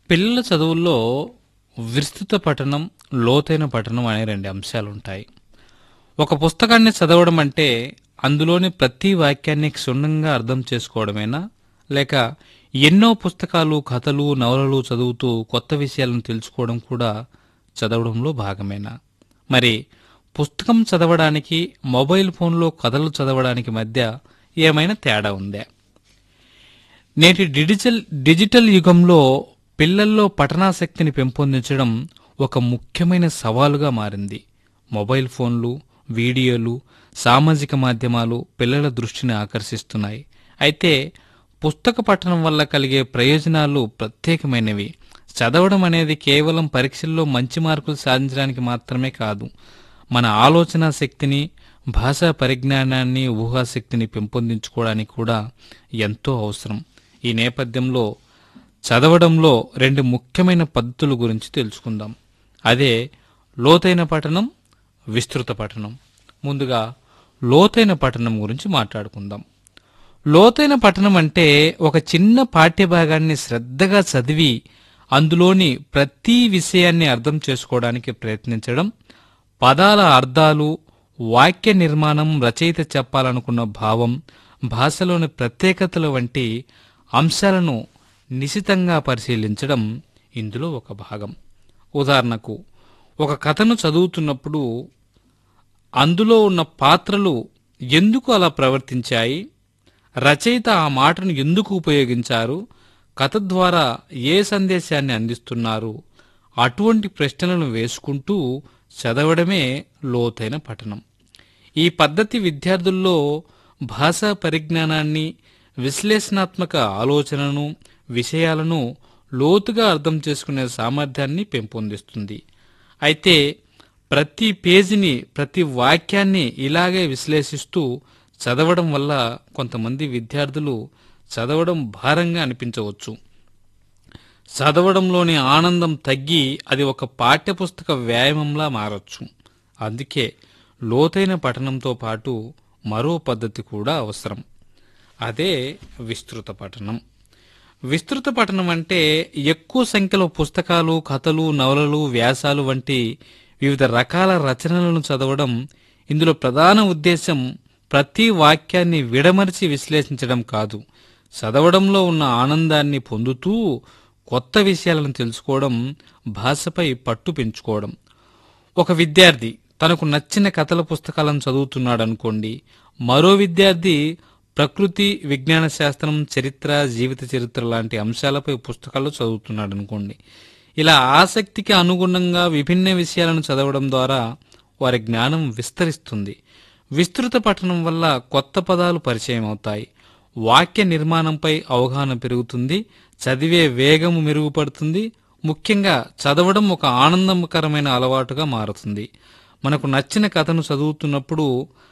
పిల్లల చదువుల్లో విస్తృత పఠనం లోతైన పఠనం అనే రెండు అంశాలు ఉంటాయి ఒక పుస్తకాన్ని చదవడం అంటే అందులోని ప్రతి వాక్యాన్ని క్షుణ్ణంగా అర్థం చేసుకోవడమేనా లేక ఎన్నో పుస్తకాలు కథలు నవలలు చదువుతూ కొత్త విషయాలను తెలుసుకోవడం కూడా చదవడంలో భాగమేనా మరి పుస్తకం చదవడానికి మొబైల్ ఫోన్లో కథలు చదవడానికి మధ్య ఏమైనా తేడా ఉందా నేటి డిజిటల్ డిజిటల్ యుగంలో పిల్లల్లో పఠనాసక్తిని పెంపొందించడం ఒక ముఖ్యమైన సవాలుగా మారింది మొబైల్ ఫోన్లు వీడియోలు సామాజిక మాధ్యమాలు పిల్లల దృష్టిని ఆకర్షిస్తున్నాయి అయితే పుస్తక పఠనం వల్ల కలిగే ప్రయోజనాలు ప్రత్యేకమైనవి చదవడం అనేది కేవలం పరీక్షల్లో మంచి మార్కులు సాధించడానికి మాత్రమే కాదు మన ఆలోచన శక్తిని భాషా పరిజ్ఞానాన్ని ఊహాశక్తిని పెంపొందించుకోవడానికి కూడా ఎంతో అవసరం ఈ నేపథ్యంలో చదవడంలో రెండు ముఖ్యమైన పద్ధతుల గురించి తెలుసుకుందాం అదే లోతైన పఠనం విస్తృత పఠనం ముందుగా లోతైన పఠనం గురించి మాట్లాడుకుందాం లోతైన పఠనం అంటే ఒక చిన్న పాఠ్యభాగాన్ని శ్రద్ధగా చదివి అందులోని ప్రతి విషయాన్ని అర్థం చేసుకోవడానికి ప్రయత్నించడం పదాల అర్థాలు వాక్య నిర్మాణం రచయిత చెప్పాలనుకున్న భావం భాషలోని ప్రత్యేకతలు వంటి అంశాలను నిశితంగా పరిశీలించడం ఇందులో ఒక భాగం ఉదాహరణకు ఒక కథను చదువుతున్నప్పుడు అందులో ఉన్న పాత్రలు ఎందుకు అలా ప్రవర్తించాయి రచయిత ఆ మాటను ఎందుకు ఉపయోగించారు కథ ద్వారా ఏ సందేశాన్ని అందిస్తున్నారు అటువంటి ప్రశ్నలను వేసుకుంటూ చదవడమే లోతైన పఠనం ఈ పద్ధతి విద్యార్థుల్లో భాషా పరిజ్ఞానాన్ని విశ్లేషణాత్మక ఆలోచనను విషయాలను లోతుగా అర్థం చేసుకునే సామర్థ్యాన్ని పెంపొందిస్తుంది అయితే ప్రతి పేజీని ప్రతి వాక్యాన్ని ఇలాగే విశ్లేషిస్తూ చదవడం వల్ల కొంతమంది విద్యార్థులు చదవడం భారంగా అనిపించవచ్చు చదవడంలోని ఆనందం తగ్గి అది ఒక పాఠ్యపుస్తక వ్యాయామంలా మారచ్చు అందుకే లోతైన పఠనంతో పాటు మరో పద్ధతి కూడా అవసరం అదే విస్తృత పఠనం విస్తృత పఠనం అంటే ఎక్కువ సంఖ్యలో పుస్తకాలు కథలు నవలలు వ్యాసాలు వంటి వివిధ రకాల రచనలను చదవడం ఇందులో ప్రధాన ఉద్దేశం ప్రతి వాక్యాన్ని విడమర్చి విశ్లేషించడం కాదు చదవడంలో ఉన్న ఆనందాన్ని పొందుతూ కొత్త విషయాలను తెలుసుకోవడం భాషపై పట్టు పెంచుకోవడం ఒక విద్యార్థి తనకు నచ్చిన కథల పుస్తకాలను చదువుతున్నాడు అనుకోండి మరో విద్యార్థి ప్రకృతి విజ్ఞాన శాస్త్రం చరిత్ర జీవిత చరిత్ర లాంటి అంశాలపై పుస్తకాలు చదువుతున్నాడు అనుకోండి ఇలా ఆసక్తికి అనుగుణంగా విభిన్న విషయాలను చదవడం ద్వారా వారి జ్ఞానం విస్తరిస్తుంది విస్తృత పఠనం వల్ల కొత్త పదాలు పరిచయం అవుతాయి వాక్య నిర్మాణంపై అవగాహన పెరుగుతుంది చదివే వేగము మెరుగుపడుతుంది ముఖ్యంగా చదవడం ఒక ఆనందకరమైన అలవాటుగా మారుతుంది మనకు నచ్చిన కథను చదువుతున్నప్పుడు